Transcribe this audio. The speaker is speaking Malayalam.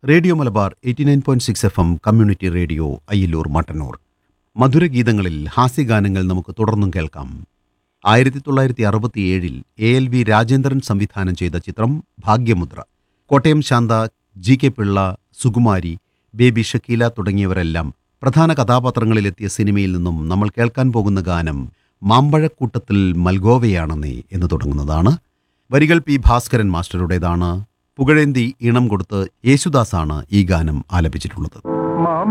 radio Malabar eighty nine point six F M community radio Ayyallur Mattannur മധുരഗീതങ്ങളിൽ ഹാസ്യഗാനങ്ങൾ നമുക്ക് തുടർന്നും കേൾക്കാം ആയിരത്തി തൊള്ളായിരത്തി അറുപത്തിയേഴിൽ എ എൽ വി രാജേന്ദ്രൻ സംവിധാനം ചെയ്ത ചിത്രം Bhagyamudra Kottayam Santha G K Pillai Sukumari Baby Shakeela തുടങ്ങിയവരെല്ലാം പ്രധാന കഥാപാത്രങ്ങളിലെത്തിയ സിനിമയിൽ നിന്നും നമ്മൾ കേൾക്കാൻ പോകുന്ന ഗാനം മാമ്പഴക്കൂട്ടത്തിൽ മൽഗോവയാണെന്നേ എന്ന് തുടങ്ങുന്നതാണ് വരികൾ പി ഭാസ്കരൻ മാസ്റ്ററുടേതാണ് പുകഴേന്തി ഈണം കൊടുത്ത് യേശുദാസാണ് ഈ ഗാനം ആലപിച്ചിട്ടുള്ളത് മാം